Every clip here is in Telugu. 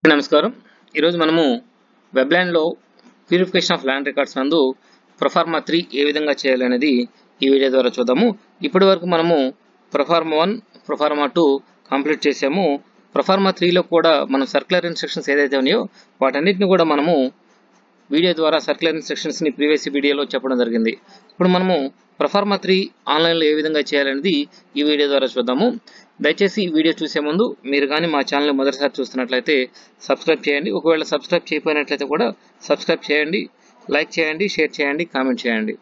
నమస్కారం ఈరోజు మనము వెబ్లాండ్లో ప్యూరిఫికేషన్ ఆఫ్ ల్యాండ్ రికార్డ్స్ నందు ప్రొఫార్మా త్రీ ఏ విధంగా చేయాలనేది ఈ వీడియో ద్వారా చూద్దాము ఇప్పటి వరకు మనము proforma one proforma two complete చేసాము ప్రొఫార్మా త్రీలో కూడా మనం సర్క్యులర్ ఇన్స్ట్రక్షన్స్ ఏదైతే ఉన్నాయో వాటన్నిటిని కూడా మనము వీడియో ద్వారా సర్క్యులర్ ఇన్స్ట్రక్షన్స్ని ప్రీవియస్ వీడియోలో చెప్పడం జరిగింది ఇప్పుడు మనము ప్రొఫార్మా త్రీ ఆన్లైన్లో ఏ విధంగా చేయాలనేది ఈ వీడియో ద్వారా చూద్దాము దయచేసి ఈ వీడియో చూసే ముందు మీరు కానీ మా ఛానల్ మొదటిసారి చూస్తున్నట్లయితే సబ్స్క్రైబ్ చేయండి ఒకవేళ సబ్స్క్రైబ్ చేయకపోయినట్లయితే కూడా సబ్స్క్రైబ్ చేయండి లైక్ చేయండి షేర్ చేయండి కామెంట్ చేయండి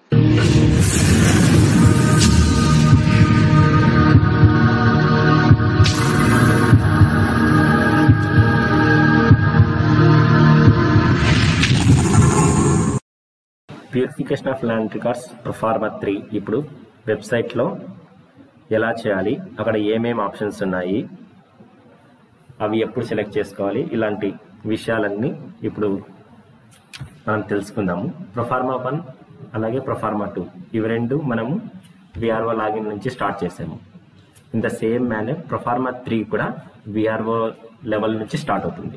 purification of land records proforma three ఇప్పుడు వెబ్సైట్లో ఎలా చేయాలి అక్కడ ఏమేమి ఆప్షన్స్ ఉన్నాయి అవి ఎప్పుడు సెలెక్ట్ చేసుకోవాలి ఇలాంటి విషయాలన్నీ ఇప్పుడు మనం తెలుసుకుందాము ప్రొఫార్మా వన్ అలాగే ప్రొఫార్మా టూ ఇవి రెండు మనము విఆర్ఓ లాగిన్ నుంచి స్టార్ట్ చేసాము in the same manner proforma three కూడా విఆర్ఓ లెవెల్ నుంచి స్టార్ట్ అవుతుంది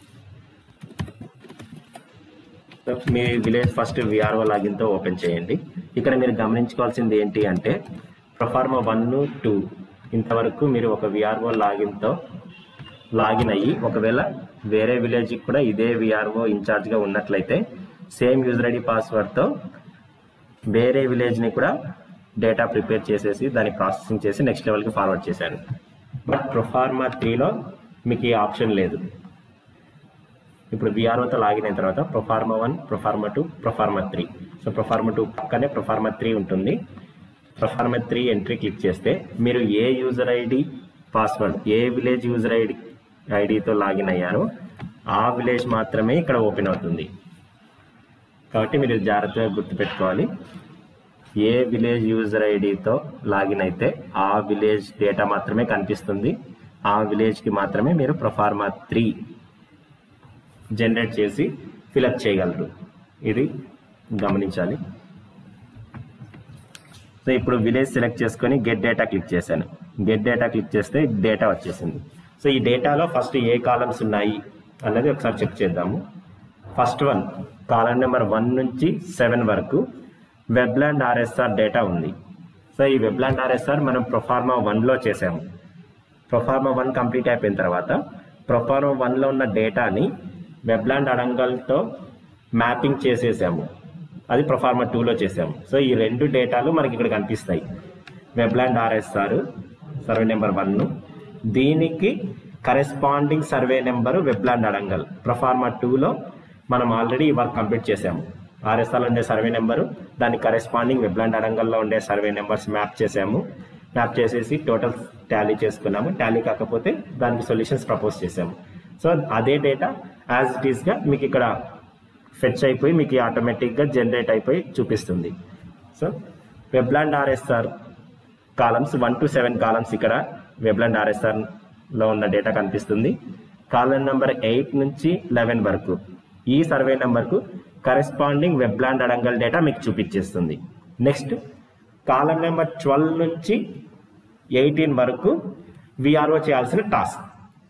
సో మీ విలేజ్ ఫస్ట్ విఆర్ఓ లాగిన్తో ఓపెన్ చేయండి ఇక్కడ మీరు గమనించుకోవాల్సింది ఏంటి అంటే ప్రొఫార్మా వన్ టూ ఇంతవరకు మీరు ఒక విఆర్ఓ లాగిన్తో లాగిన్ అయ్యి ఒకవేళ వేరే విలేజ్కి కూడా ఇదే విఆర్ఓ ఇన్ఛార్జ్గా ఉన్నట్లయితే సేమ్ యూజర్ ఐడి పాస్వర్డ్తో వేరే విలేజ్ని కూడా డేటా ప్రిపేర్ చేసేసి దాన్ని ప్రాసెసింగ్ చేసి నెక్స్ట్ లెవెల్కి ఫార్వర్డ్ చేశాను బట్ ప్రొఫార్మా త్రీలో మీకు ఈ ఆప్షన్ లేదు ఇప్పుడు విఆర్ఓతో లాగిన్ అయిన తర్వాత proforma one proforma two proforma three so proforma two పక్కనే ప్రొఫార్మా త్రీ ఉంటుంది ప్రొఫార్మా త్రీ ఎంట్రీ క్లిక్ చేస్తే మీరు ఏ యూజర్ ఐడి పాస్వర్డ్ ఏ విలేజ్ యూజర్ ఐడి ఐడితో లాగిన్ అయ్యారో ఆ విలేజ్ మాత్రమే ఇక్కడ ఓపెన్ అవుతుంది కాబట్టి మీరు జాగ్రత్తగా గుర్తుపెట్టుకోవాలి ఏ విలేజ్ యూజర్ ఐడితో లాగిన్ అయితే ఆ విలేజ్ డేటా మాత్రమే కనిపిస్తుంది ఆ విలేజ్కి మాత్రమే మీరు ప్రొఫార్మా త్రీ జనరేట్ చేసి ఫిలప్ చేయగలరు ఇది గమనించాలి సో ఇప్పుడు విలేజ్ సెలెక్ట్ చేసుకొని గెట్ డేటా క్లిక్ చేశాను గెట్ డేటా క్లిక్ చేస్తే డేటా వచ్చేసింది సో ఈ డేటాలో ఫస్ట్ ఏ కాలమ్స్ ఉన్నాయి అన్నది ఒకసారి చెక్ చేద్దాము first one column number one నుంచి సెవెన్ వరకు వెబ్లాండ్ ఆర్ఎస్ఆర్ డేటా ఉంది సో ఈ వెబ్లాండ్ ఆర్ఎస్ఆర్ మనం ప్రొఫార్మా వన్లో చేసాము ప్రొఫార్మా వన్ కంప్లీట్ అయిపోయిన తర్వాత ప్రొఫార్మా వన్లో ఉన్న డేటాని వెబ్లాండ్ అడంగల్తో మ్యాపింగ్ చేసేసాము అది ప్రొఫార్మా టూలో చేసాము సో ఈ రెండు డేటాలు మనకి ఇక్కడ కనిపిస్తాయి Webland RSR survey number one దీనికి corresponding survey number Webland adangal proforma టూలో మనం ఆల్రెడీ ఈ వర్క్ కంప్లీట్ చేసాము ఆర్ఎస్ఆర్లో ఉండే సర్వే నెంబరు దానికి కరెస్పాండింగ్ వెబ్లాండ్ అడంగల్లో ఉండే సర్వే నెంబర్స్ మ్యాప్ చేసాము మ్యాప్ చేసేసి టోటల్ టాలీ చేసుకున్నాము టాలీ కాకపోతే దానికి సొల్యూషన్స్ ప్రపోజ్ చేసాము సో అదే డేటా యాజ్ ఇట్ ఈస్గా మీకు ఇక్కడ ఫెచ్ అయిపోయి మీకు ఆటోమేటిక్గా జనరేట్ అయిపోయి చూపిస్తుంది so Webland RSR columns one to seven columns ఇక్కడ వెబ్లాండ్ ఆర్ఎస్ఆర్లో ఉన్న డేటా కనిపిస్తుంది కాలం నెంబర్ ఎయిట్ నుంచి లెవెన్ వరకు ఈ సర్వే నెంబర్కు కరెస్పాండింగ్ వెబ్లాండ్ అడంగల్ డేటా మీకు చూపించేస్తుంది నెక్స్ట్ కాలం నెంబర్ ట్వెల్వ్ నుంచి ఎయిటీన్ వరకు విఆర్ఓ చేయాల్సిన టాస్క్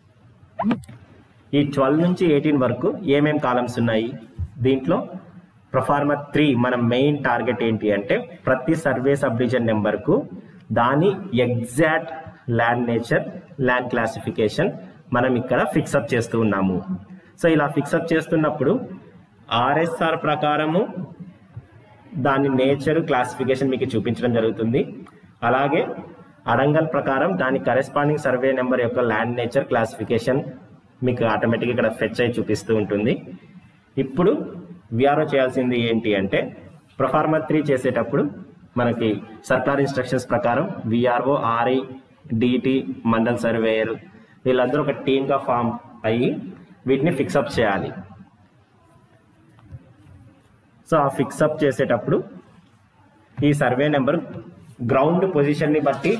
ఈ ట్వెల్వ్ నుంచి ఎయిటీన్ వరకు ఏమేం కాలమ్స్ ఉన్నాయి దీంట్లో ప్రొఫార్మా త్రీ మన మెయిన్ టార్గెట్ ఏంటి అంటే ప్రతి సర్వే సబ్ డివిజన్ నెంబర్కు దాని exact land nature land classification మనం ఇక్కడ ఫిక్సప్ చేస్తూ ఉన్నాము సో ఇలా ఫిక్సప్ చేస్తున్నప్పుడు ఆర్ఎస్ఆర్ ప్రకారము దాని నేచర్ క్లాసిఫికేషన్ మీకు చూపించడం జరుగుతుంది అలాగే అడంగల్ ప్రకారం దాని కరెస్పాండింగ్ సర్వే నెంబర్ యొక్క ల్యాండ్ నేచర్ క్లాసిఫికేషన్ మీకు ఆటోమేటిక్ ఇక్కడ ఫెచ్ అయి చూపిస్తూ ఉంటుంది ఇప్పుడు విఆర్ఓ చేయాల్సింది ఏంటి అంటే ప్రొఫార్మా త్రీ చేసేటప్పుడు మనకి సర్కార్ ఇన్స్ట్రక్షన్స్ ప్రకారం VRO RI DT mandal surveyor వీళ్ళందరూ ఒక టీమ్గా ఫామ్ అయ్యి వీటిని ఫిక్సప్ చేయాలి సో ఆ ఫిక్సప్ చేసేటప్పుడు ఈ సర్వే నెంబర్ గ్రౌండ్ పొజిషన్ని బట్టి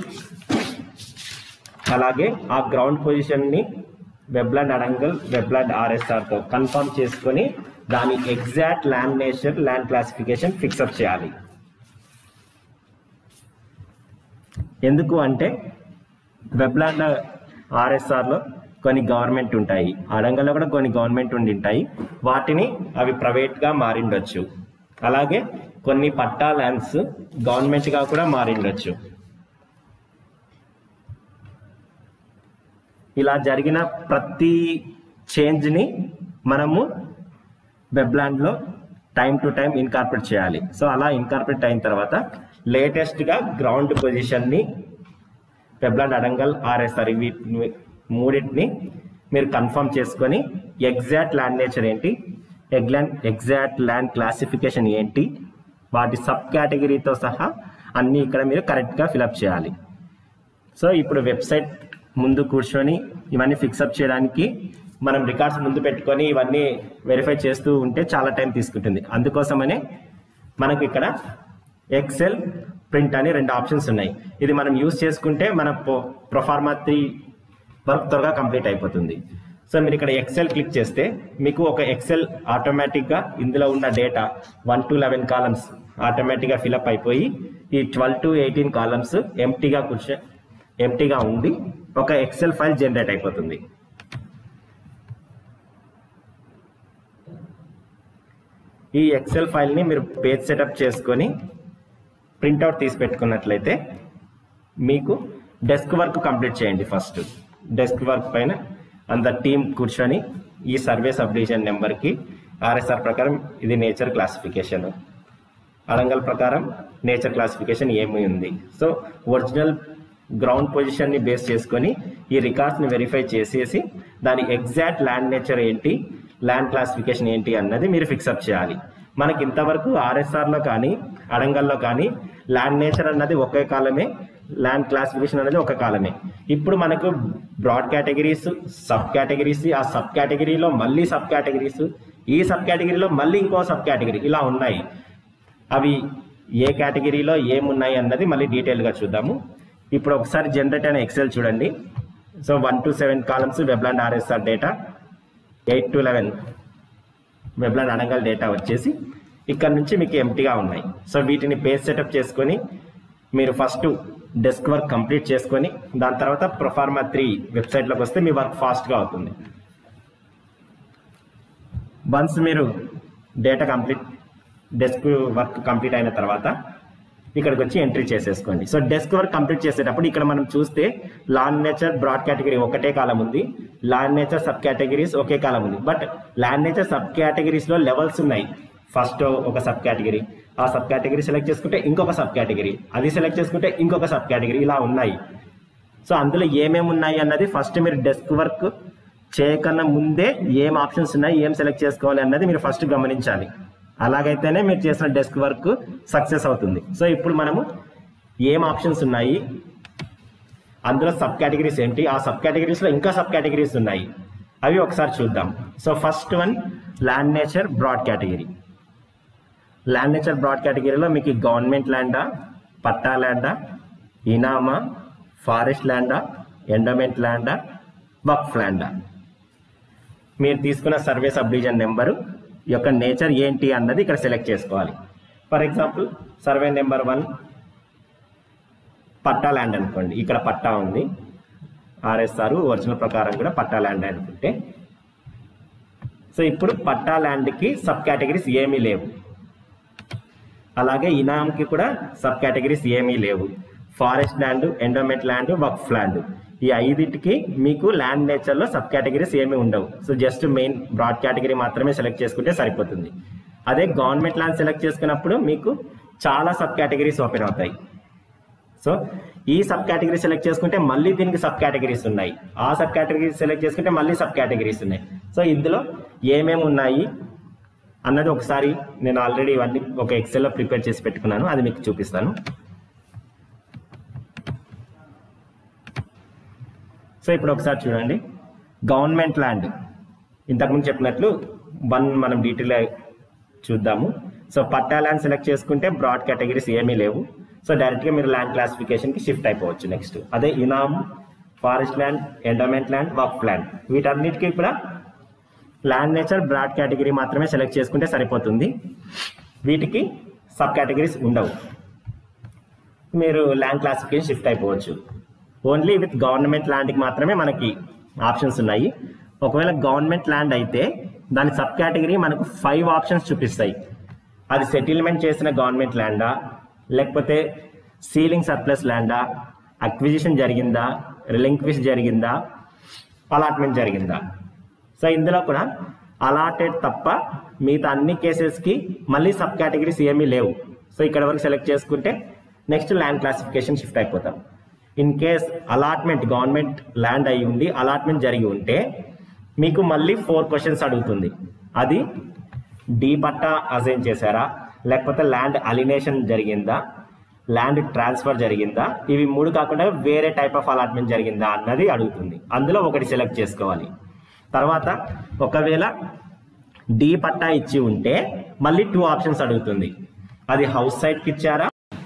అలాగే ఆ గ్రౌండ్ పొజిషన్ని వెబ్లాండ్ అడంగల్ వెబ్లాండ్ ఆర్ఎస్ఆర్తో కన్ఫర్మ్ చేసుకొని దాని exact land nature land classification fix up చేయాలి ఎందుకు అంటే వెబ్లాండ్ ఆర్ఎస్ఆర్లో కొన్ని గవర్నమెంట్ ఉంటాయి అడంగల్లో కూడా కొన్ని గవర్నమెంట్ ఉండి ఉంటాయి వాటిని అవి ప్రైవేట్గా మారిండొచ్చు అలాగే కొన్ని పట్టా ల్యాండ్స్ గవర్నమెంట్గా కూడా మారిండొచ్చు ఇలా జరిగిన ప్రతి చేంజ్ని మనము వెబ్లాండ్లో టైం టు టైం ఇన్కార్పొరేట్ చేయాలి సో అలా ఇన్కార్పొరేట్ అయిన తర్వాత లేటెస్ట్గా గ్రౌండ్ పొజిషన్ని వెబ్లాండ్ అడంగల్ ఆర్ఎస్ఆర్ ఇవి మూడింటిని మీరు కన్ఫర్మ్ చేసుకొని ఎగ్జాక్ట్ ల్యాండ్ నేచర్ ఏంటి ఎగ్లాండ్ ఎగ్జాక్ట్ ల్యాండ్ క్లాసిఫికేషన్ ఏంటి వాటి సబ్ కేటగిరీతో సహా అన్నీ ఇక్కడ మీరు కరెక్ట్గా ఫిలప్ చేయాలి సో ఇప్పుడు వెబ్సైట్ ముందు కూర్చొని ఇవన్నీ ఫిక్సప్ చేయడానికి మనం రికార్డ్స్ ముందు పెట్టుకొని ఇవన్నీ వెరిఫై చేస్తూ ఉంటే చాలా టైం తీసుకుంటుంది అందుకోసమనే మనకి ఇక్కడ ఎక్సెల్ ప్రింట్ అని రెండు ఆప్షన్స్ ఉన్నాయి ఇది మనం యూస్ చేసుకుంటే మన ప్రొఫార్మా త్రీ వర్క్ త్వరగా కంప్లీట్ అయిపోతుంది సో మీరు ఇక్కడ ఎక్సెల్ క్లిక్ చేస్తే మీకు ఒక ఎక్సెల్ ఆటోమేటిక్గా ఇందులో ఉన్న data one to eleven columns ఆటోమేటిక్గా ఫిలప్ అయిపోయి ఈ ట్వెల్వ్ టు ఎయిటీన్ కాలమ్స్ ఎంటీగా కూర్చో ఎంటీగా ఉండి ఒక ఎక్సెల్ ఫైల్ జనరేట్ అయిపోతుంది ఈ ఎక్సెల్ ఫైల్ని మీరు పేజ్ సెటప్ చేసుకొని ప్రింట్అవుట్ తీసి పెట్టుకున్నట్లయితే మీకు డెస్క్ వర్క్ కంప్లీట్ చేయండి ఫస్ట్ డెస్క్ వర్క్ పైన అంత టీం కూర్చొని ఈ సర్వే సబ్ డివిజన్ నెంబర్కి ఆర్ఎస్ఆర్ ప్రకారం ఇది నేచర్ క్లాసిఫికేషన్ అడంగల్ ప్రకారం నేచర్ క్లాసిఫికేషన్ ఏమి ఉంది సో ఒరిజినల్ గ్రౌండ్ పొజిషన్ని బేస్ చేసుకొని ఈ రికార్డ్స్ని వెరిఫై చేసేసి దాని ఎగ్జాక్ట్ ల్యాండ్ నేచర్ ఏంటి ల్యాండ్ క్లాసిఫికేషన్ ఏంటి అన్నది మీరు ఫిక్సప్ చేయాలి మనకి ఇంతవరకు ఆర్ఎస్ఆర్లో కానీ అడంగల్లో కానీ ల్యాండ్ నేచర్ అన్నది ఒకే కాలమే ల్యాండ్ క్లాసిఫికేషన్ అనేది ఒక కాలమే ఇప్పుడు మనకు బ్రాడ్ కేటగిరీస్ సబ్ కేటగిరీస్ ఆ సబ్ కేటగిరీలో మళ్ళీ సబ్ కేటగిరీస్ ఈ సబ్ కేటగిరీలో మళ్ళీ ఇంకో సబ్ కేటగిరీ ఇలా ఉన్నాయి అవి ఏ కేటగిరీలో ఏమున్నాయి అన్నది మళ్ళీ డీటెయిల్గా చూద్దాము ఇప్పుడు ఒకసారి జనరేట్ అయిన ఎక్సెల్ చూడండి so one to seven columns Webland RSR data eight to eleven Webland adangal data వచ్చేసి ఇక్కడ నుంచి మీకు ఎంటీగా ఉన్నాయి సో వీటిని పేజ్ సెటప్ చేసుకొని మీరు ఫస్ట్ డెస్క్ వర్క్ కంప్లీట్ చేసుకొని దాని తర్వాత ప్రొఫార్మా త్రీ వెబ్సైట్లోకి వస్తే మీ వర్క్ ఫాస్ట్గా అవుతుంది వన్స్ మీరు data complete desk work complete అయిన తర్వాత ఇక్కడికి వచ్చి ఎంట్రీ చేసేసుకోండి సో డెస్క్ వర్క్ కంప్లీట్ చేసేటప్పుడు ఇక్కడ మనం చూస్తే లాండ్ నేచర్ బ్రాడ్ కేటగిరీ ఒకటే కాలం ఉంది ల్యాండ్ నేచర్ సబ్ కేటగిరీస్ ఒకే కాలం ఉంది బట్ ల్యాండ్ నేచర్ సబ్ కేటగిరీస్లో లెవెల్స్ ఉన్నాయి ఫస్ట్ ఒక సబ్ కేటగిరీ ఆ సబ్ కేటగిరీ సెలెక్ట్ చేసుకుంటే ఇంకొక సబ్ కేటగిరీ అది సెలెక్ట్ చేసుకుంటే ఇంకొక సబ్ కేటగిరీ ఇలా ఉన్నాయి సో అందులో ఏమేమి ఉన్నాయి అన్నది ఫస్ట్ మీరు డెస్క్ వర్క్ చేయకన్నా ముందే ఏం ఆప్షన్స్ ఉన్నాయి ఏం సెలెక్ట్ చేసుకోవాలి అన్నది మీరు ఫస్ట్ గమనించాలి అలాగైతేనే మీరు చేసిన డెస్క్ వర్క్ సక్సెస్ అవుతుంది సో ఇప్పుడు మనము ఏం ఆప్షన్స్ ఉన్నాయి అందులో సబ్ కేటగిరీస్ ఏంటి ఆ సబ్ కేటగిరీస్లో ఇంకా సబ్ కేటగిరీస్ ఉన్నాయి అవి ఒకసారి చూద్దాం so first one land nature broad category land nature broad కేటగిరీలో మీకు గవర్నమెంట్ ల్యాండా పట్టా ల్యాండా ఇనామా ఫారెస్ట్ ల్యాండా ఎండోమెంట్ ల్యాండా వక్ఫ్ ల్యాండా మీరు తీసుకున్న సర్వే సబ్ డివిజన్ నెంబరు యొక్క నేచర్ ఏంటి అన్నది ఇక్కడ సెలెక్ట్ చేసుకోవాలి for example survey number one patta land అనుకోండి ఇక్కడ పట్టా ఉంది ఆర్ఎస్ఆర్ ఒరిజినల్ ప్రకారం కూడా పట్టా ల్యాండ్ అనుకుంటే సో ఇప్పుడు పట్టా ల్యాండ్కి సబ్ కేటగిరీస్ ఏమీ లేవు అలాగే ఇనాంకి కూడా సబ్ కేటగిరీస్ ఏమీ లేవు ఫారెస్ట్ ల్యాండ్ ఎండోమెంట్ ల్యాండ్ వక్ఫ్ ల్యాండ్ ఈ ఐదింటికి మీకు ల్యాండ్ నేచర్లో సబ్ కేటగిరీస్ ఏమీ ఉండవు so just main broad category మాత్రమే సెలెక్ట్ చేసుకుంటే సరిపోతుంది అదే గవర్నమెంట్ ల్యాండ్ సెలెక్ట్ చేసుకున్నప్పుడు మీకు చాలా సబ్ కేటగిరీస్ ఓపెన్ అవుతాయి సో ఈ సబ్ కేటగిరీ సెలెక్ట్ చేసుకుంటే మళ్ళీ దీనికి సబ్ కేటగిరీస్ ఉన్నాయి ఆ సబ్ కేటగిరీ సెలెక్ట్ చేసుకుంటే మళ్ళీ సబ్ కేటగిరీస్ ఉన్నాయి సో ఇందులో ఏమేమి ఉన్నాయి అన్నది ఒకసారి నేను ఆల్రెడీ ఇవన్నీ ఒక ఎక్సెల్లో ప్రిపేర్ చేసి పెట్టుకున్నాను అది మీకు చూపిస్తాను సో ఇప్పుడు ఒకసారి చూడండి గవర్నమెంట్ ల్యాండ్ ఇంతకుముందు చెప్పినట్లు వన్ మనం డీటెయిల్ చూద్దాము సో పట్టా ల్యాండ్ సెలెక్ట్ చేసుకుంటే బ్రాడ్ కేటగిరీస్ ఏమీ లేవు సో డైరెక్ట్గా మీరు ల్యాండ్ క్లాసిఫికేషన్కి షిఫ్ట్ అయిపోవచ్చు నెక్స్ట్ అదే ఇనామ్ ఫారెస్ట్ ల్యాండ్ ఎండోమెంట్ ల్యాండ్ వక్ ల్యాండ్ వీటన్నిటికీ కూడా ల్యాండ్ నేచర్ బ్రాడ్ కేటగిరీ మాత్రమే సెలెక్ట్ చేసుకుంటే సరిపోతుంది వీటికి సబ్ కేటగిరీస్ ఉండవు మీరు ల్యాండ్ క్లాసిఫికేషన్ షిఫ్ట్ అయిపోవచ్చు ఓన్లీ విత్ గవర్నమెంట్ ల్యాండ్కి మాత్రమే మనకి ఆప్షన్స్ ఉన్నాయి ఒకవేళ గవర్నమెంట్ ల్యాండ్ అయితే దాని సబ్ కేటగిరీ మనకు ఫైవ్ ఆప్షన్స్ చూపిస్తాయి అది సెటిల్మెంట్ చేసిన గవర్నమెంట్ ల్యాండా లేకపోతే సీలింగ్ సర్ప్లస్ ల్యాండా అక్విజిషన్ జరిగిందా రిలింక్విష్ జరిగిందా అలాట్మెంట్ జరిగిందా సో ఇందులో కూడా అలాటెడ్ తప్ప మిగతా అన్ని కేసెస్కి మళ్ళీ సబ్ కేటగిరీస్ ఏమీ లేవు సో ఇక్కడ వరకు సెలెక్ట్ చేసుకుంటే నెక్స్ట్ ల్యాండ్ క్లాసిఫికేషన్ షిఫ్ట్ అయిపోతాం in case allotment government land అయి ఉండి అలాట్మెంట్ జరిగి ఉంటే మీకు మళ్ళీ ఫోర్ క్వశ్చన్స్ అడుగుతుంది అది డి పట్టా అసైన్ చేశారా లేకపోతే ల్యాండ్ అలినేషన్ జరిగిందా ల్యాండ్ ట్రాన్స్ఫర్ జరిగిందా ఇవి మూడు కాకుండా వేరే టైప్ ఆఫ్ అలాట్మెంట్ జరిగిందా అన్నది అడుగుతుంది అందులో ఒకటి సెలెక్ట్ చేసుకోవాలి తర్వాత ఒకవేళ డి పట్టా ఇచ్చి ఉంటే మళ్ళీ టూ ఆప్షన్స్ అడుగుతుంది అది హౌస్ సైట్కి ఇచ్చారా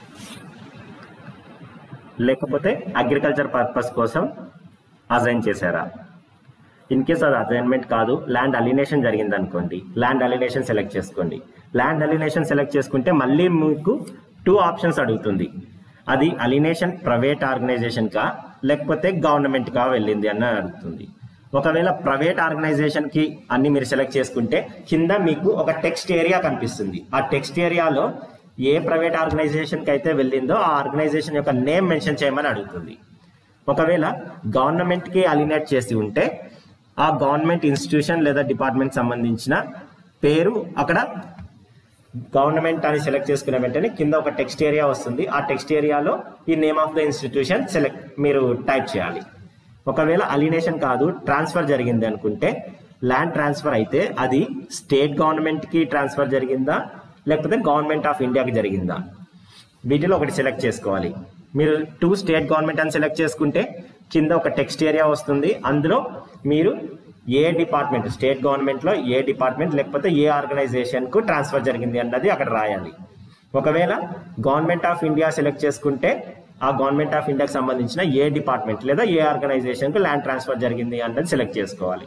లేకపోతే అగ్రికల్చర్ పర్పస్ కోసం అజైన్ చేశారా ఇన్ కేస్ అది అసైన్మెంట్ కాదు ల్యాండ్ అలినేషన్ జరిగింది అనుకోండి ల్యాండ్ అలినేషన్ సెలెక్ట్ చేసుకోండి ల్యాండ్ అలినేషన్ సెలెక్ట్ చేసుకుంటే మళ్ళీ మీకు టూ ఆప్షన్స్ అడుగుతుంది అది అలినేషన్ ప్రైవేట్ ఆర్గనైజేషన్ కా లేకపోతే గవర్నమెంట్ కా వెళ్ళింది అని అడుగుతుంది ఒకవేళ ప్రైవేట్ ఆర్గనైజేషన్ కి అన్ని మీరు సెలెక్ట్ చేసుకుంటే కింద మీకు ఒక టెక్స్ట్ ఏరియా కనిపిస్తుంది ఆ టెక్స్ట్ ఏరియాలో ఏ ప్రైవేట్ ఆర్గనైజేషన్ కి అయితే వెళ్ళిందో ఆ ఆర్గనైజేషన్ యొక్క నేమ్ మెన్షన్ చేయమని అడుగుతుంది ఒకవేళ గవర్నమెంట్ కి అలినేట్ చేసి ఉంటే ఆ గవర్నమెంట్ ఇన్స్టిట్యూషన్ లేదా డిపార్ట్మెంట్ సంబంధించిన పేరు అక్కడ గవర్నమెంట్ అని సెలెక్ట్ చేసుకున్న వెంటనే కింద ఒక టెక్స్ట్ ఏరియా వస్తుంది ఆ టెక్స్ట్ ఏరియాలో ఈ name of the institution select మీరు టైప్ చేయాలి ఒకవేళ అలినేషన్ కాదు ట్రాన్స్ఫర్ జరిగింది అనుకుంటే ల్యాండ్ ట్రాన్స్ఫర్ అయితే అది స్టేట్ గవర్నమెంట్ కి ట్రాన్స్ఫర్ జరిగిందా లేకపోతే గవర్నమెంట్ ఆఫ్ ఇండియాకి జరిగిందా వీటిలో ఒకటి సెలెక్ట్ చేసుకోవాలి మీరు టూ స్టేట్ గవర్నమెంట్ అని సెలెక్ట్ చేసుకుంటే కింద ఒక టెక్స్ట్ ఏరియా వస్తుంది అందులో మీరు ఏ డిపార్ట్మెంట్ స్టేట్ గవర్నమెంట్లో ఏ డిపార్ట్మెంట్ లేకపోతే ఏ ఆర్గనైజేషన్కు ట్రాన్స్ఫర్ జరిగింది అన్నది అక్కడ రాయాలి ఒకవేళ గవర్నమెంట్ ఆఫ్ ఇండియా సెలెక్ట్ చేసుకుంటే ఆ గవర్నమెంట్ ఆఫ్ ఇండియాకి సంబంధించిన ఏ డిపార్ట్మెంట్ లేదా ఏ ఆర్గనైజేషన్కు ల్యాండ్ ట్రాన్స్ఫర్ జరిగింది అన్నది సెలెక్ట్ చేసుకోవాలి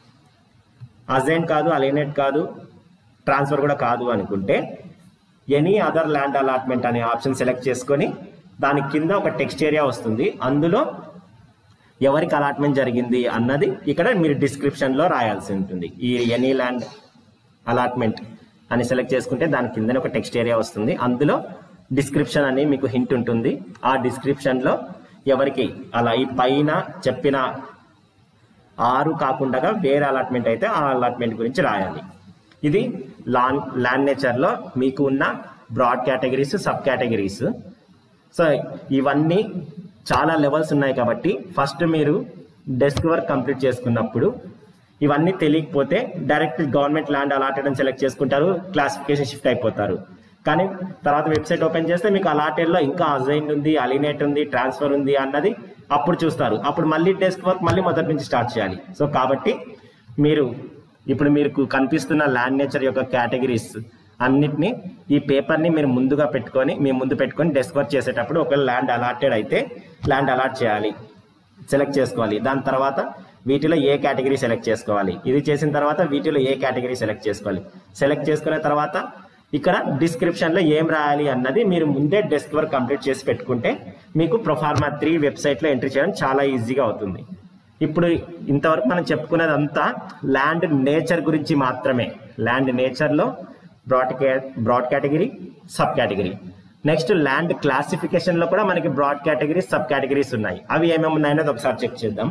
అజైన్ కాదు అలైనెట్ కాదు ట్రాన్స్ఫర్ కూడా కాదు అనుకుంటే ఎనీ అదర్ ల్యాండ్ అలాట్మెంట్ అనే ఆప్షన్ సెలెక్ట్ చేసుకొని దాని కింద ఒక టెక్స్ట్ ఏరియా వస్తుంది అందులో ఎవరికి అలాట్మెంట్ జరిగింది అన్నది ఇక్కడ మీరు డిస్క్రిప్షన్లో రాయాల్సి ఉంటుంది ఈ ఎనీ ల్యాండ్ అలాట్మెంట్ అని సెలెక్ట్ చేసుకుంటే దాని కిందనే ఒక టెక్స్ట్ ఏరియా వస్తుంది అందులో డిస్క్రిప్షన్ అని మీకు హింట్ ఉంటుంది ఆ డిస్క్రిప్షన్లో ఎవరికి అలా ఈ పైన చెప్పిన ఆరు కాకుండా వేరే అలాట్మెంట్ అయితే ఆ అలాట్మెంట్ గురించి రాయాలి ఇది లాన్ ల్యాండ్ నేచర్లో మీకు ఉన్న broad categories sub categories so ఇవన్నీ చాలా లెవెల్స్ ఉన్నాయి కాబట్టి ఫస్ట్ మీరు డెస్క్ వర్క్ కంప్లీట్ చేసుకున్నప్పుడు ఇవన్నీ తెలియకపోతే డైరెక్ట్ గవర్నమెంట్ ల్యాండ్ అలాటెడ్ అని సెలెక్ట్ చేసుకుంటారు క్లాసిఫికేషన్ షిఫ్ట్ అయిపోతారు కానీ తర్వాత వెబ్సైట్ ఓపెన్ చేస్తే మీకు అలాటెడ్లో ఇంకా అజైన్ ఉంది అలినేట్ ఉంది ట్రాన్స్ఫర్ ఉంది అన్నది అప్పుడు చూస్తారు అప్పుడు మళ్ళీ డెస్క్ వర్క్ మళ్ళీ మొదటి నుంచి స్టార్ట్ చేయాలి సో కాబట్టి మీరు ఇప్పుడు మీకు కనిపిస్తున్న ల్యాండ్ నేచర్ యొక్క కేటగిరీస్ అన్నిటిని ఈ పేపర్ని మీరు ముందుగా పెట్టుకొని మీ ముందు పెట్టుకొని డెస్క్ వర్క్ చేసేటప్పుడు ఒకవేళ ల్యాండ్ అలాటెడ్ అయితే ల్యాండ్ అలాట్ చేయాలి సెలెక్ట్ చేసుకోవాలి దాని తర్వాత వీటిలో ఏ కేటగిరీ సెలెక్ట్ చేసుకోవాలి ఇది చేసిన తర్వాత వీటిలో ఏ కేటగిరీ సెలెక్ట్ చేసుకోవాలి సెలెక్ట్ చేసుకున్న తర్వాత ఇక్కడ డిస్క్రిప్షన్లో ఏం రాయాలి అన్నది మీరు ముందే డెస్క్ వర్క్ కంప్లీట్ చేసి పెట్టుకుంటే మీకు ప్రొఫార్మా త్రీ వెబ్సైట్లో ఎంట్రీ చేయడం చాలా ఈజీగా అవుతుంది ఇప్పుడు ఇంతవరకు మనం చెప్పుకున్నదంతా ల్యాండ్ నేచర్ గురించి మాత్రమే ల్యాండ్ నేచర్లో బ్రాడ్ కే broad category sub category next land క్లాసిఫికేషన్లో కూడా మనకి బ్రాడ్ కేటగిరీ సబ్ కేటగిరీస్ ఉన్నాయి అవి ఏమేమి ఉన్నాయనేది ఒకసారి చెక్ చేద్దాం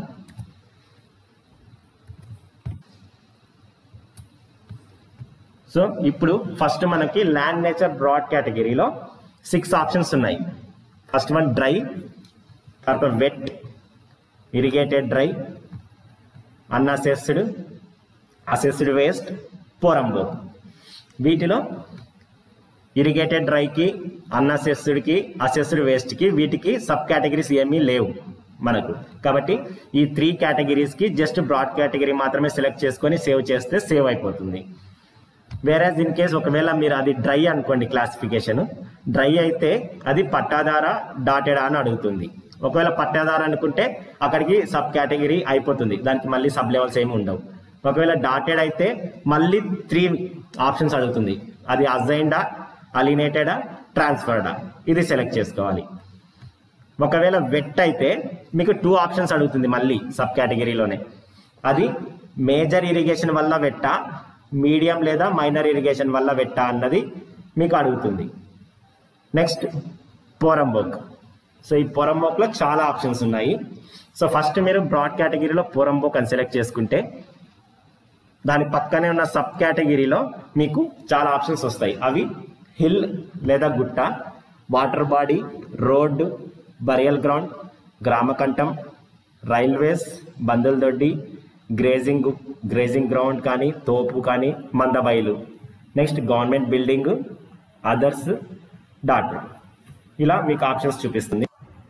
సో ఇప్పుడు ఫస్ట్ మనకి ల్యాండ్ నేచర్ బ్రాడ్ కేటగిరీలో సిక్స్ ఆప్షన్స్ ఉన్నాయి ఫస్ట్ వన్ డ్రై తర్వాత wet irrigated dry unassessed assessed waste poramboke వీటిలో ఇరిగేటెడ్ డ్రైకి అన్అసెస్డ్కి అసెస్డ్ వేస్ట్కి వీటికి సబ్ కేటగిరీస్ ఏమీ లేవు మనకు కాబట్టి ఈ త్రీ కేటగిరీస్కి జస్ట్ బ్రాడ్ కేటగిరీ మాత్రమే సెలెక్ట్ చేసుకొని సేవ్ చేస్తే సేవ్ అయిపోతుంది వేరే ఇన్ కేస్ ఒకవేళ మీరు అది డ్రై అనుకోండి క్లాసిఫికేషన్ డ్రై అయితే అది పట్టాదార డాటెడ్ అని అడుగుతుంది ఒకవేళ పట్టాదార అనుకుంటే అక్కడికి సబ్ కేటగిరీ అయిపోతుంది దానికి మళ్ళీ సబ్ లెవెల్స్ ఏమి ఉండవు ఒకవేళ డాటెడ్ అయితే మళ్ళీ త్రీ ఆప్షన్స్ అడుగుతుంది అది అజైండా అలినేటెడా ట్రాన్స్ఫర్డా ఇది సెలెక్ట్ చేసుకోవాలి ఒకవేళ వెట్ అయితే మీకు టూ ఆప్షన్స్ అడుగుతుంది మళ్ళీ సబ్ కేటగిరీలోనే అది మేజర్ ఇరిగేషన్ వల్ల వెట్టా మీడియం లేదా మైనర్ ఇరిగేషన్ వల్ల వెట్టా అన్నది మీకు అడుగుతుంది నెక్స్ట్ పోరంబోక్ సో ఈ పోరంబోక్లో చాలా ఆప్షన్స్ ఉన్నాయి సో ఫస్ట్ మీరు బ్రాడ్ కేటగిరీలో పోరంబోక్ అని సెలెక్ట్ చేసుకుంటే దాని పక్కనే ఉన్న సబ్ కేటగిరీలో మీకు చాలా ఆప్షన్స్ వస్తాయి అవి హిల్ లేదా గుట్ట water body road burial ground గ్రామకంఠం రైల్వేస్ బందుల దొడ్డి గ్రేజింగ్ గ్రేజింగ్ గ్రౌండ్ కానీ తోపు కానీ మందబైలు next government building others dot ఇలా మీకు ఆప్షన్స్ చూపిస్తుంది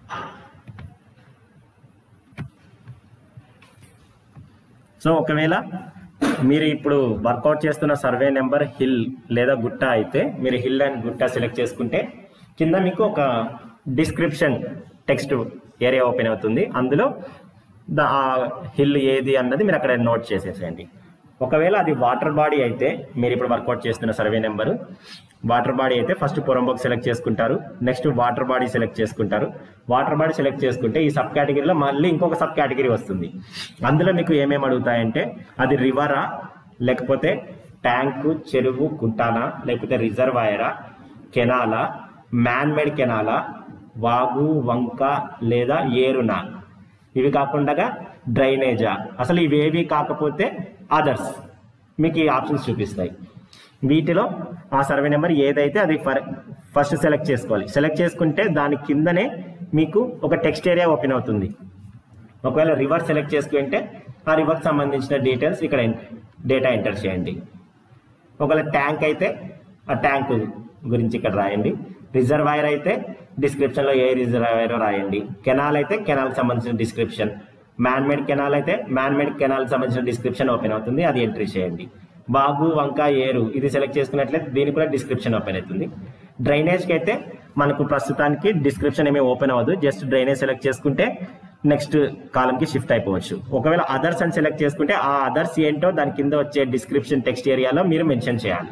సో ఒకవేళ మీరు ఇప్పుడు వర్కౌట్ చేస్తున్న సర్వే నెంబర్ హిల్ లేదా గుట్ట అయితే మీరు హిల్ అండ్ గుట్ట సెలెక్ట్ చేసుకుంటే కింద మీకు ఒక డిస్క్రిప్షన్ టెక్స్ట్ ఏరియా ఓపెన్ అవుతుంది అందులో ద ఆ హిల్ ఏది అన్నది మీరు అక్కడ నోట్ చేసేసేయండి ఒకవేళ అది వాటర్ బాడీ అయితే మీరు ఇప్పుడు వర్కౌట్ చేస్తున్న సర్వే నెంబరు వాటర్ బాడీ అయితే ఫస్ట్ పొరంబోక్ సెలెక్ట్ చేసుకుంటారు నెక్స్ట్ వాటర్ బాడీ సెలెక్ట్ చేసుకుంటారు వాటర్ బాడీ సెలెక్ట్ చేసుకుంటే ఈ సబ్ కేటగిరీలో మళ్ళీ ఇంకొక సబ్ కేటగిరీ వస్తుంది అందులో మీకు ఏమేమి అడుగుతాయంటే అది రివరా లేకపోతే ట్యాంకు చెరువు కుంటానా లేకపోతే రిజర్వాయరా కెనాలా మ్యాన్ మేడ్ కెనాలా వాగు వంక లేదా ఏరునా ఇవి కాకుండా డ్రైనేజా అసలు ఇవేవి కాకపోతే అదర్స్ మీకు ఈ ఆప్షన్స్ చూపిస్తాయి వీటిలో ఆ సర్వే నెంబర్ ఏదైతే అది ఫర్ ఫస్ట్ సెలెక్ట్ చేసుకోవాలి సెలెక్ట్ చేసుకుంటే దాని కిందనే మీకు ఒక టెక్స్ట్ ఏరియా ఓపెన్ అవుతుంది ఒకవేళ రివర్ సెలెక్ట్ చేసుకుంటే ఆ రివర్కి సంబంధించిన డీటెయిల్స్ ఇక్కడ డేటా ఎంటర్ చేయండి ఒకవేళ ట్యాంక్ అయితే ఆ ట్యాంక్ గురించి ఇక్కడ రాయండి రిజర్వాయర్ అయితే డిస్క్రిప్షన్లో ఏ రిజర్వాయర్ రాయండి కెనాల్ అయితే కెనాల్కి సంబంధించిన డిస్క్రిప్షన్ మ్యాన్ మేడ్ కెనాల్ అయితే మ్యాన్ మేడ్ కెనాల్కి సంబంధించిన డిస్క్రిప్షన్ ఓపెన్ అవుతుంది అది ఎంట్రీ చేయండి బాగు వంక ఏరు ఇది సెలెక్ట్ చేసుకున్నట్లయితే దీనికి కూడా డిస్క్రిప్షన్ ఓపెన్ అవుతుంది డ్రైనేజ్కి అయితే మనకు ప్రస్తుతానికి డిస్క్రిప్షన్ ఏమీ ఓపెన్ అవ్వదు జస్ట్ డ్రైనేజ్ సెలెక్ట్ చేసుకుంటే నెక్స్ట్ కాలంకి షిఫ్ట్ అయిపోవచ్చు ఒకవేళ అదర్స్ అని సెలెక్ట్ చేసుకుంటే ఆ అదర్స్ ఏంటో దాని కింద వచ్చే డిస్క్రిప్షన్ టెక్స్ట్ ఏరియాలో మీరు మెన్షన్ చేయాలి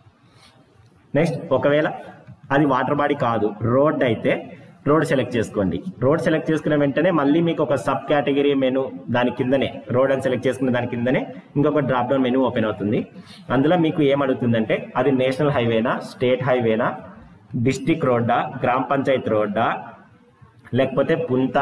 నెక్స్ట్ ఒకవేళ అది వాటర్ బాడీ కాదు రోడ్ అయితే రోడ్ సెలెక్ట్ చేసుకోండి రోడ్ సెలెక్ట్ చేసుకున్న వెంటనే మళ్ళీ మీకు ఒక సబ్ కేటగిరీ మెను దాని కిందనే రోడ్ అని సెలెక్ట్ చేసుకున్న దాని కిందనే ఇంకొక డ్రాప్ డౌన్ మెను ఓపెన్ అవుతుంది అందులో మీకు ఏం అడుగుతుందంటే అది నేషనల్ హైవేనా స్టేట్ హైవేనా డిస్టిక్ రోడ్డా గ్రామ పంచాయత్ రోడ్డా లేకపోతే పుంత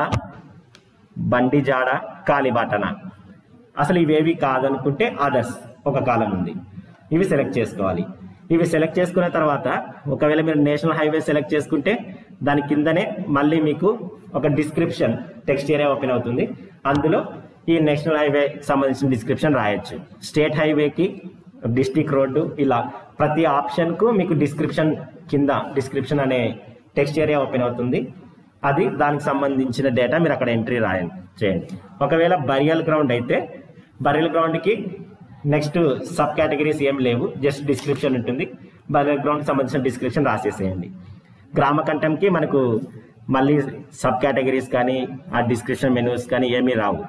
బండిజాడ కాలిబాటనా అసలు ఇవేవి కాదనుకుంటే అదర్స్ ఒక కాలం ఉంది ఇవి సెలెక్ట్ చేసుకోవాలి ఇవి సెలెక్ట్ చేసుకున్న తర్వాత ఒకవేళ మీరు నేషనల్ హైవే సెలెక్ట్ చేసుకుంటే దాని కిందనే మళ్ళీ మీకు ఒక డిస్క్రిప్షన్ టెక్స్ట్ ఏరియా ఓపెన్ అవుతుంది అందులో ఈ నేషనల్ హైవే సంబంధించిన డిస్క్రిప్షన్ రాయొచ్చు స్టేట్ హైవేకి డిస్టిక్ రోడ్డు ఇలా ప్రతి ఆప్షన్కు మీకు డిస్క్రిప్షన్ కింద డిస్క్రిప్షన్ అనే టెక్స్ట్ ఏరియా ఓపెన్ అవుతుంది అది దానికి సంబంధించిన డేటా మీరు అక్కడ ఎంట్రీ రాయండి చేయండి ఒకవేళ బరియల్ గ్రౌండ్ అయితే బరియల్ గ్రౌండ్కి నెక్స్ట్ సబ్ కేటగిరీస్ ఏం లేవు జస్ట్ డిస్క్రిప్షన్ ఉంటుంది బరియల్ గ్రౌండ్కి సంబంధించిన డిస్క్రిప్షన్ రాసేసేయండి గ్రామకంఠంకి మనకు మళ్ళీ సబ్ కేటగిరీస్ కానీ ఆ డిస్క్రిప్షన్ మెనూస్ కానీ ఏమీ రావు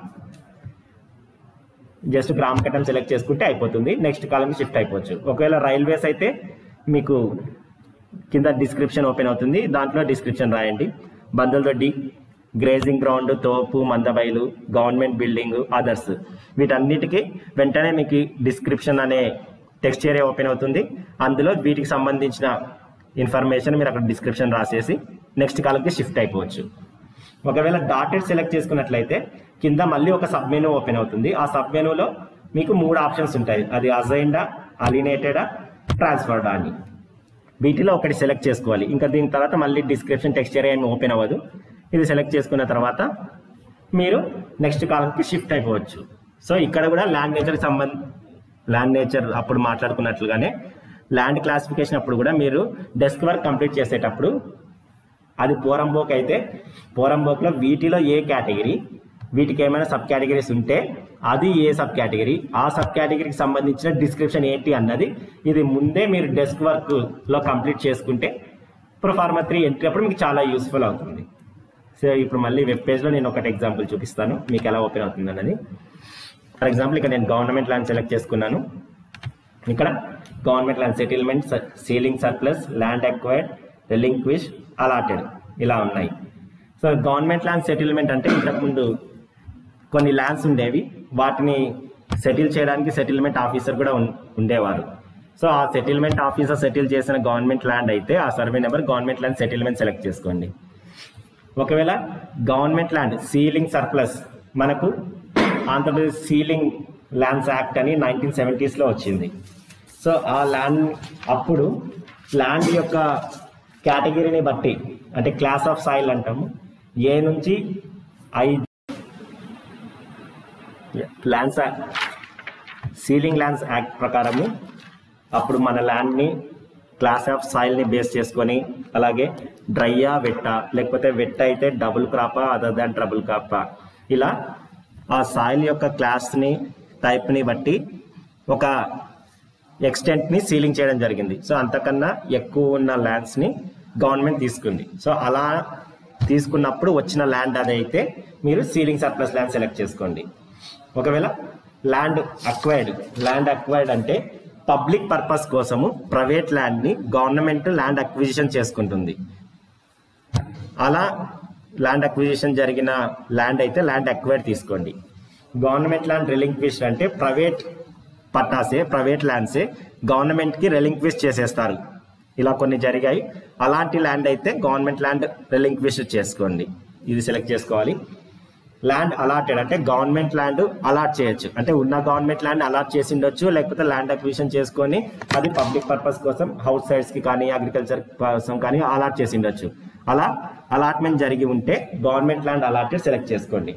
జస్ట్ గ్రామకంఠం సెలెక్ట్ చేసుకుంటే అయిపోతుంది నెక్స్ట్ కాలంకి షిఫ్ట్ అయిపోవచ్చు ఒకవేళ రైల్వేస్ అయితే మీకు కింద డిస్క్రిప్షన్ ఓపెన్ అవుతుంది దాంట్లో డిస్క్రిప్షన్ రాయండి బందులదొడ్డి గ్రేజింగ్ గ్రౌండ్ తోపు మందబైలు గవర్నమెంట్ బిల్డింగ్ అదర్స్ వీటన్నిటికీ వెంటనే మీకు డిస్క్రిప్షన్ అనే టెక్స్ట్ ఏరియా ఓపెన్ అవుతుంది అందులో వీటికి సంబంధించిన ఇన్ఫర్మేషన్ మీరు అక్కడ డిస్క్రిప్షన్ రాసేసి నెక్స్ట్ కాలంకి షిఫ్ట్ అయిపోవచ్చు ఒకవేళ డాటెడ్ సెలెక్ట్ చేసుకున్నట్లయితే కింద మళ్ళీ ఒక సబ్ మెనూ ఓపెన్ అవుతుంది ఆ సబ్ మెనూలో మీకు మూడు ఆప్షన్స్ ఉంటాయి అది అజైండా అలినేటెడా ట్రాన్స్ఫర్డా అని వీటిలో ఒకటి సెలెక్ట్ చేసుకోవాలి ఇంకా దీని తర్వాత మళ్ళీ డిస్క్రిప్షన్ టెక్స్ట్ ఏరియా ఏమి ఓపెన్ అవ్వదు ఇది సెలెక్ట్ చేసుకున్న తర్వాత మీరు నెక్స్ట్ కాలంకి షిఫ్ట్ అయిపోవచ్చు సో ఇక్కడ కూడా ల్యాండ్ నేచర్ సంబంధ ల్యాండ్ నేచర్ అప్పుడు మాట్లాడుకున్నట్లుగానే ల్యాండ్ క్లాసిఫికేషన్ అప్పుడు కూడా మీరు డెస్క్ వర్క్ కంప్లీట్ చేసేటప్పుడు అది పోరంబోక్ అయితే పోరంబోక్లో వీటిలో ఏ కేటగిరీ వీటికి ఏమైనా సబ్ కేటగిరీస్ ఉంటే అది ఏ సబ్ కేటగిరీ ఆ సబ్ కేటగిరీకి సంబంధించిన డిస్క్రిప్షన్ ఏంటి అన్నది ఇది ముందే మీరు డెస్క్ వర్క్లో కంప్లీట్ చేసుకుంటే ప్రొఫార్మా త్రీ ఎంట్రీ అప్పుడు మీకు చాలా యూస్ఫుల్ అవుతుంది సో ఇప్పుడు మళ్ళీ వెబ్ పేజ్లో నేను ఒకటి ఎగ్జాంపుల్ చూపిస్తాను మీకు ఎలా ఓపెన్ అవుతుంది అన్నది ఫర్ ఎగ్జాంపుల్ ఇక్కడ నేను గవర్నమెంట్ ల్యాండ్ సెలెక్ట్ చేసుకున్నాను ఇక్కడ government land settlement ceiling surplus land acquired relinquish allotted ఇలా ఉన్నాయి సో గవర్నమెంట్ ల్యాండ్ సెటిల్మెంట్ అంటే ఇంతకుముందు కొన్ని ల్యాండ్స్ ఉండేవి వాటిని సెటిల్ చేయడానికి సెటిల్మెంట్ ఆఫీసర్ కూడా ఉన్- ఉండేవారు సో ఆ సెటిల్మెంట్ ఆఫీసర్ సెటిల్ చేసిన గవర్నమెంట్ ల్యాండ్ అయితే ఆ survey number government land settlement select చేసుకోండి ఒకవేళ గవర్నమెంట్ ల్యాండ్ సీలింగ్ సర్ప్లస్ మనకు ఆంధ్రప్రదేశ్ సీలింగ్ ల్యాండ్స్ యాక్ట్ అని నైన్టీన్ సెవెంటీస్లో వచ్చింది సో ఆ ల్యాండ్ అప్పుడు ల్యాండ్ యొక్క కేటగిరీని బట్టి అంటే క్లాస్ ఆఫ్ సాయిల్ అంటాము ఏ నుంచి ఐ ల్యాండ్స్ సీలింగ్ ల్యాండ్స్ యాక్ట్ ప్రకారము అప్పుడు మన ల్యాండ్ని క్లాస్ ఆఫ్ సాయిల్ని బేస్ చేసుకొని అలాగే డ్రైయా వెట్ట లేకపోతే వెట్ట అయితే డబుల్ క్రాపా అదర్ దాన్ డబుల్ క్రాపా ఇలా ఆ సాయిల్ యొక్క క్లాస్ని టైప్ని బట్టి ఒక ఎక్స్టెంట్ని సీలింగ్ చేయడం జరిగింది సో అంతకన్నా ఎక్కువ ఉన్న ల్యాండ్స్ని గవర్నమెంట్ తీసుకుంది సో అలా తీసుకున్నప్పుడు వచ్చిన ల్యాండ్ అదైతే మీరు సీలింగ్ సర్ప్లస్ ల్యాండ్ సెలెక్ట్ చేసుకోండి ఒకవేళ ల్యాండ్ అక్వైర్డ్ ల్యాండ్ అక్వైర్డ్ అంటే పబ్లిక్ పర్పస్ కోసము ప్రైవేట్ ల్యాండ్ని గవర్నమెంట్ ల్యాండ్ అక్విజిషన్ చేసుకుంటుంది అలా ల్యాండ్ అక్విజిషన్ జరిగిన ల్యాండ్ అయితే ల్యాండ్ అక్వైర్డ్ తీసుకోండి గవర్నమెంట్ ల్యాండ్ రిలింక్విష్ అంటే ప్రైవేట్ పట్టాసే ప్రైవేట్ ల్యాండ్సే గవర్నమెంట్కి రెలింక్విష్ చేసేస్తారు ఇలా కొన్ని జరిగాయి అలాంటి ల్యాండ్ అయితే గవర్నమెంట్ ల్యాండ్ రెలింక్విష్ చేసుకోండి ఇది సెలెక్ట్ చేసుకోవాలి ల్యాండ్ అలాటెడ్ అంటే గవర్నమెంట్ ల్యాండ్ అలాట్ చేయొచ్చు అంటే ఉన్న గవర్నమెంట్ ల్యాండ్ అలాట్ చేసి ఉండొచ్చు లేకపోతే ల్యాండ్ అక్విజిషన్ చేసుకొని అది పబ్లిక్ పర్పస్ కోసం హౌస్ సైడ్స్ కి కానీ అగ్రికల్చర్ కోసం కానీ అలాట్ చేసి ఉండొచ్చు అలా అలాట్మెంట్ జరిగి ఉంటే గవర్నమెంట్ ల్యాండ్ అలాటెడ్ సెలెక్ట్ చేసుకోండి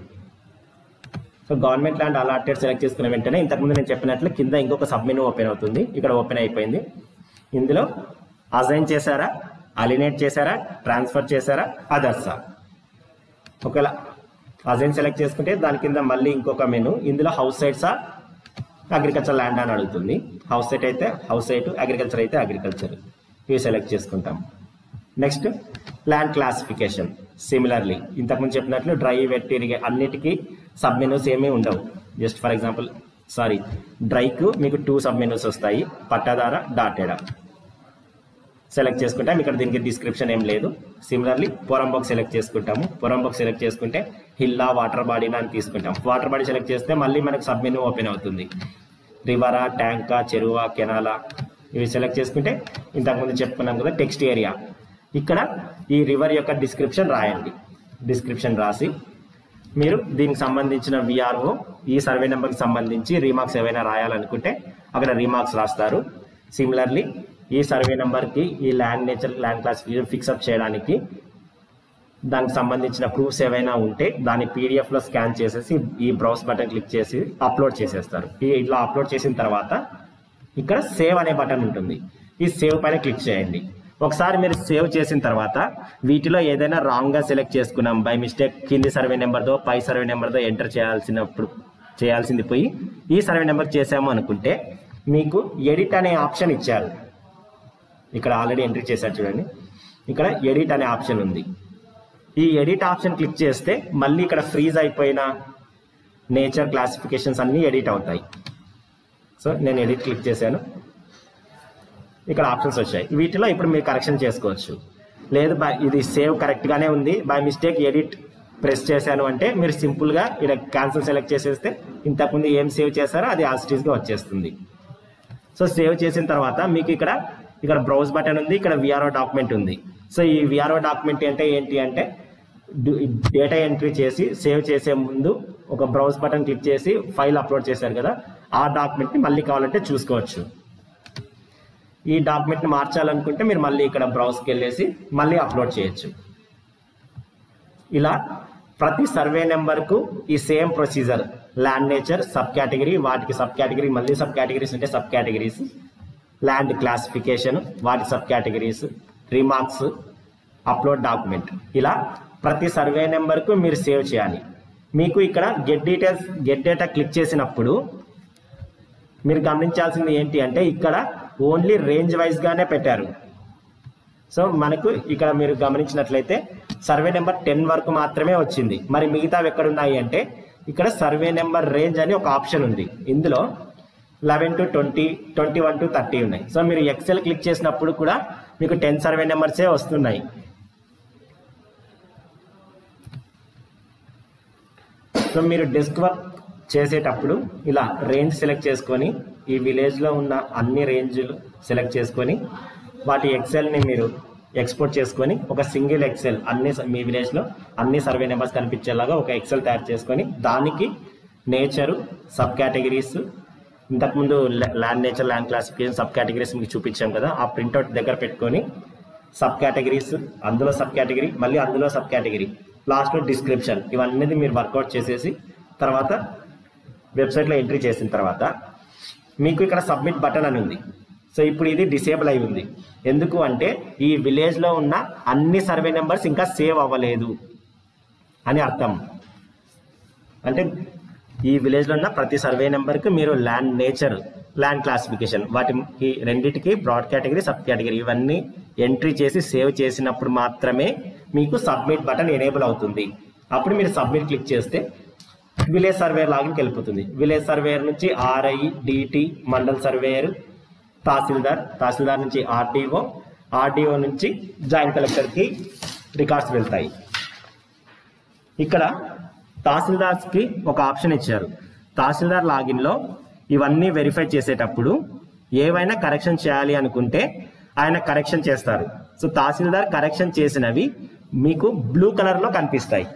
so government land allotted select చేసుకున్న వెంటనే ఇంతకుముందు నేను చెప్పినట్లు కింద ఇంకొక సబ్మెనూ ఓపెన్ అవుతుంది ఇక్కడ ఓపెన్ అయిపోయింది ఇందులో అసైన్ చేశారా అలినేట్ చేశారా ట్రాన్స్ఫర్ చేశారా అదర్సా ఒకవేళ అజైన్ సెలెక్ట్ చేసుకుంటే దాని కింద మళ్ళీ ఇంకొక మెను ఇందులో హౌస్ సైట్సా అగ్రికల్చర్ ల్యాండ్ అని అడుగుతుంది హౌస్ సైట్ అయితే హౌస్ సైట్ అగ్రికల్చర్ అయితే అగ్రికల్చర్ ఇవి సెలెక్ట్ చేసుకుంటాం నెక్స్ట్ ల్యాండ్ క్లాసిఫికేషన్ సిమిలర్లీ ఇంతకుముందు చెప్పినట్లు డ్రై వెట్ ఇరిగే అన్నిటికీ సబ్ మెనూస్ ఏమీ ఉండవు జస్ట్ ఫర్ ఎగ్జాంపుల్ సారీ డ్రైకు మీకు టూ సబ్ మెనూస్ వస్తాయి పట్టాదార డాటెడా సెలెక్ట్ చేసుకుంటే ఇక్కడ దీనికి డిస్క్రిప్షన్ ఏం లేదు సిమిలర్లీ పొరంబొక్ సెలెక్ట్ చేసుకుంటాము పొరంబొక్ సెలెక్ట్ చేసుకుంటే హిల్లా వాటర్ బాడీనా అని తీసుకుంటాం వాటర్ బాడీ సెలెక్ట్ చేస్తే మళ్ళీ మనకు సబ్ మెనూ ఓపెన్ అవుతుంది రివరా ట్యాంకా చెరువా కెనాలా ఇవి సెలెక్ట్ చేసుకుంటే ఇంతకుముందు చెప్పుకున్నాం కదా టెక్స్ట్ ఏరియా ఇక్కడ ఈ రివర్ యొక్క డిస్క్రిప్షన్ రాయండి డిస్క్రిప్షన్ రాసి మీరు దీనికి సంబంధించిన విఆర్ఓ ఈ సర్వే నెంబర్కి సంబంధించి రీమార్క్స్ ఏవైనా రాయాలనుకుంటే అక్కడ రీమార్క్స్ రాస్తారు సిమిలర్లీ ఈ సర్వే నెంబర్కి ఈ land nature land classification fix up చేయడానికి దానికి సంబంధించిన ప్రూఫ్స్ ఏవైనా ఉంటే దాన్ని PDF లో స్కాన్ చేసేసి ఈ బ్రౌజ్ బటన్ క్లిక్ చేసి అప్లోడ్ చేసేస్తారు ఈ ఇట్లా అప్లోడ్ చేసిన తర్వాత ఇక్కడ సేవ్ అనే బటన్ ఉంటుంది ఈ సేవ్ పైన క్లిక్ చేయండి ఒకసారి మీరు సేవ్ చేసిన తర్వాత వీటిలో ఏదైనా రాంగ్ గా సెలెక్ట్ చేసుకున్నాం బై మిస్టేక్ కింది సర్వే నెంబర్తో పై సర్వే నెంబర్తో ఎంటర్ చేయాల్సినప్పుడు చేయాల్సింది పోయి ఈ సర్వే నెంబర్ చేసాము అనుకుంటే మీకు ఎడిట్ అనే ఆప్షన్ ఇచ్చారు ఇక్కడ ఆల్రెడీ ఎంట్రీ చేశారు చూడండి ఇక్కడ ఎడిట్ అనే ఆప్షన్ ఉంది ఈ ఎడిట్ ఆప్షన్ క్లిక్ చేస్తే మళ్ళీ ఇక్కడ ఫ్రీజ్ అయిపోయిన నేచర్ క్లాసిఫికేషన్స్ అన్నీ ఎడిట్ అవుతాయి సో నేను ఎడిట్ క్లిక్ చేశాను ఇక్కడ ఆప్షన్స్ వచ్చాయి వీటిలో ఇప్పుడు మీరు కరెక్షన్ చేసుకోవచ్చు లేదు బై ఇది సేవ్ కరెక్ట్గానే ఉంది బై మిస్టేక్ ఎడిట్ ప్రెస్ చేశాను అంటే మీరు సింపుల్గా ఇక్కడ క్యాన్సిల్ సెలెక్ట్ చేసేస్తే ఇంతకుముందు ఏం సేవ్ చేశారో అది యాజిటీస్గా వచ్చేస్తుంది సో సేవ్ చేసిన తర్వాత మీకు ఇక్కడ ఇక్కడ బ్రౌజ్ బటన్ ఉంది ఇక్కడ విఆర్ఓ డాక్యుమెంట్ ఉంది సో ఈ విఆర్ఓ డాక్యుమెంట్ అంటే ఏంటి అంటే డేటా ఎంట్రీ చేసి సేవ్ చేసే ముందు ఒక బ్రౌజ్ బటన్ క్లిక్ చేసి ఫైల్ అప్లోడ్ చేశారు కదా ఆ డాక్యుమెంట్ని మళ్ళీ కావాలంటే చూసుకోవచ్చు ఈ డాక్యుమెంట్ని మార్చాలనుకుంటే మీరు మళ్ళీ ఇక్కడ బ్రౌజ్కి వెళ్ళేసి మళ్ళీ అప్లోడ్ చేయొచ్చు ఇలా ప్రతి సర్వే నెంబర్కు ఈ same procedure land nature sub category వాటికి సబ్ కేటగిరీ మళ్ళీ సబ్ కేటగిరీస్ ఉంటే సబ్ కేటగిరీస్ ల్యాండ్ క్లాసిఫికేషన్ వాటి sub categories remarks upload document ఇలా ప్రతి సర్వే నెంబర్కు మీరు సేవ్ చేయాలి మీకు ఇక్కడ get details get data click చేసినప్పుడు మీరు గమనించాల్సింది ఏంటి అంటే ఇక్కడ ఓన్లీ రేంజ్ వైజ్గానే పెట్టారు సో మనకు ఇక్కడ మీరు గమనించినట్లయితే సర్వే నెంబర్ టెన్ వరకు మాత్రమే వచ్చింది మరి మిగతావి ఎక్కడ ఉన్నాయి అంటే ఇక్కడ సర్వే నెంబర్ రేంజ్ అని ఒక ఆప్షన్ ఉంది ఇందులో eleven to twenty twenty one to thirty ఉన్నాయి సో మీరు ఎక్సెల్ క్లిక్ చేసినప్పుడు కూడా మీకు టెన్ సర్వే నెంబర్సే వస్తున్నాయి సో మీరు డెస్క్ వర్క్ చేసేటప్పుడు ఇలా రేంజ్ సెలెక్ట్ చేసుకొని ఈ విలేజ్లో ఉన్న అన్ని రేంజ్లు సెలెక్ట్ చేసుకొని వాటి ఎక్సెల్ని మీరు ఎక్స్పోర్ట్ చేసుకొని ఒక సింగిల్ ఎక్సెల్ అన్ని స- మీ విలేజ్లో అన్ని సర్వే నెంబర్స్ కనిపించేలాగా ఒక ఎక్సెల్ తయారు చేసుకొని దానికి నేచరు సబ్ కేటగిరీస్ ఇంతకుముందు land nature land classification sub categories మీకు చూపించాం కదా ఆ ప్రింట్అవుట్ దగ్గర పెట్టుకొని సబ్ కేటగిరీస్ అందులో సబ్ కేటగిరీ మళ్ళీ అందులో సబ్ కేటగిరీ లాస్ట్లో డిస్క్రిప్షన్ ఇవన్నీ మీరు వర్కౌట్ చేసేసి తర్వాత వెబ్సైట్లో ఎంట్రీ చేసిన తర్వాత మీకు ఇక్కడ సబ్మిట్ బటన్ అని ఉంది సో ఇప్పుడు ఇది డిసేబుల్ అయి ఉంది ఎందుకు అంటే ఈ విలేజ్లో ఉన్న అన్ని సర్వే నెంబర్స్ ఇంకా సేవ్ అవ్వలేదు అని అర్థం అంటే ఈ విలేజ్లో ఉన్న ప్రతి సర్వే నెంబర్కి మీరు ల్యాండ్ నేచర్ ల్యాండ్ క్లాసిఫికేషన్ వాటికి రెండింటికి బ్రాడ్ కేటగిరీ సబ్ కేటగిరీ ఇవన్నీ ఎంట్రీ చేసి సేవ్ చేసినప్పుడు మాత్రమే మీకు సబ్మిట్ బటన్ ఎనేబుల్ అవుతుంది అప్పుడు మీరు సబ్మిట్ క్లిక్ చేస్తే విలేజ్ సర్వేయర్ లాగిన్కి వెళ్ళిపోతుంది విలేజ్ సర్వేయర్ నుంచి RI DT mandal surveyor tahsildar tahsildar నుంచి ఆర్డీఓ ఆర్డీఓ నుంచి జాయింట్ కలెక్టర్కి రికార్డ్స్ వెళ్తాయి ఇక్కడ తహసీల్దార్స్కి ఒక ఆప్షన్ ఇచ్చారు తహసీల్దార్ లాగిన్లో ఇవన్నీ వెరిఫై చేసేటప్పుడు ఏవైనా కరెక్షన్ చేయాలి అనుకుంటే ఆయన కరెక్షన్ చేస్తారు సో తహసీల్దార్ కరెక్షన్ చేసినవి మీకు బ్లూ కలర్లో కనిపిస్తాయి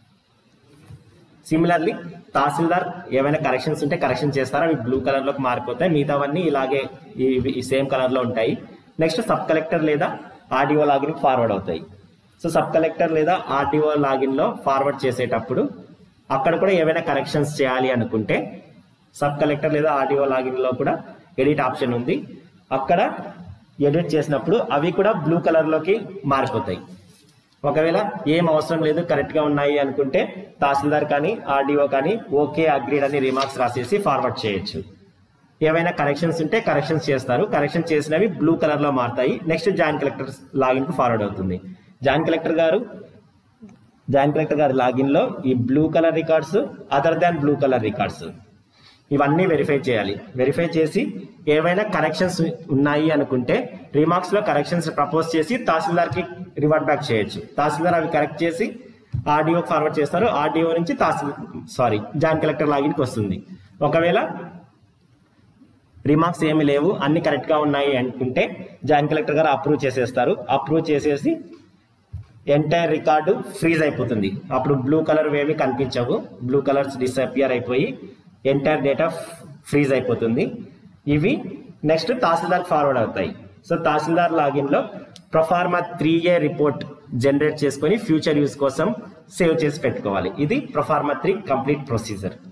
సిమిలర్లీ తహసీల్దార్ ఏమైనా కరెక్షన్స్ ఉంటే కరెక్షన్ చేస్తారో అవి బ్లూ కలర్లోకి మారిపోతాయి మిగతావన్నీ ఇలాగే ఈ- ఈ సేమ్ కలర్లో ఉంటాయి నెక్స్ట్ సబ్ కలెక్టర్ లేదా ఆర్డీఓ లాగిన్ ఫార్వర్డ్ అవుతాయి సో సబ్ కలెక్టర్ లేదా ఆర్డీఓ లాగిన్లో ఫార్వర్డ్ చేసేటప్పుడు అక్కడ కూడా ఏమైనా కరెక్షన్స్ చేయాలి అనుకుంటే సబ్ కలెక్టర్ లేదా ఆర్డీఓ లాగిన్లో కూడా ఎడిట్ ఆప్షన్ ఉంది అక్కడ ఎడిట్ చేసినప్పుడు అవి కూడా బ్లూ కలర్లోకి మారిపోతాయి ఒకవేళ ఏం అవసరం లేదు కరెక్ట్ గా ఉన్నాయి అనుకుంటే తహసీల్దార్ కానీ ఆర్డీఓ కానీ ఓకే అగ్రీడ్ అని రిమార్క్స్ రాసేసి ఫార్వర్డ్ చేయొచ్చు ఏవైనా కరెక్షన్స్ ఉంటే కరెక్షన్స్ చేస్తారు కరెక్షన్ చేసినవి బ్లూ కలర్ లో మారుతాయి నెక్స్ట్ జాయింట్ కలెక్టర్ లాగిన్ కు ఫార్వర్డ్ అవుతుంది జాయింట్ కలెక్టర్ గారు జాయింట్ కలెక్టర్ గారి లాగిన్ లో ఈ blue colour records other than blue colour records ఇవన్నీ వెరిఫై చేయాలి వెరిఫై చేసి ఏవైనా కరెక్షన్స్ ఉన్నాయి అనుకుంటే రిమార్క్స్ లో కరెక్షన్స్ ప్రపోజ్ చేసి తహసీల్దార్ కి రివర్ట్ బ్యాక్ చేయొచ్చు తహసీల్దార్ అవి కరెక్ట్ చేసి ఆర్డీఓ ఫార్వర్డ్ చేస్తారు ఆర్డీఓ నుంచి tahsil sorry joint collector login కి వస్తుంది ఒకవేళ రిమార్క్స్ ఏమి లేవు అన్ని కరెక్ట్ గా ఉన్నాయి అనుకుంటే జాయింట్ కలెక్టర్ గారు అప్రూవ్ చేసేస్తారు అప్రూవ్ చేసేసి ఎంటైర్ రికార్డు ఫ్రీజ్ అయిపోతుంది అప్పుడు బ్లూ కలర్ ఏమి కనిపించవు బ్లూ కలర్స్ డిసపియర్ అయిపోయి ఎంటైర్ డేటా ఫ్రీజ్ అయిపోతుంది ఇవి నెక్స్ట్ తహసీల్దార్ ఫార్వర్డ్ అవుతాయి సో తహసీల్దార్ లాగిన్ లో proforma three A report generate చేసుకొని ఫ్యూచర్ యూస్ కోసం సేవ్ చేసి పెట్టుకోవాలి ఇది ప్రొఫార్మా త్రీ కంప్లీట్ ప్రొసీజర్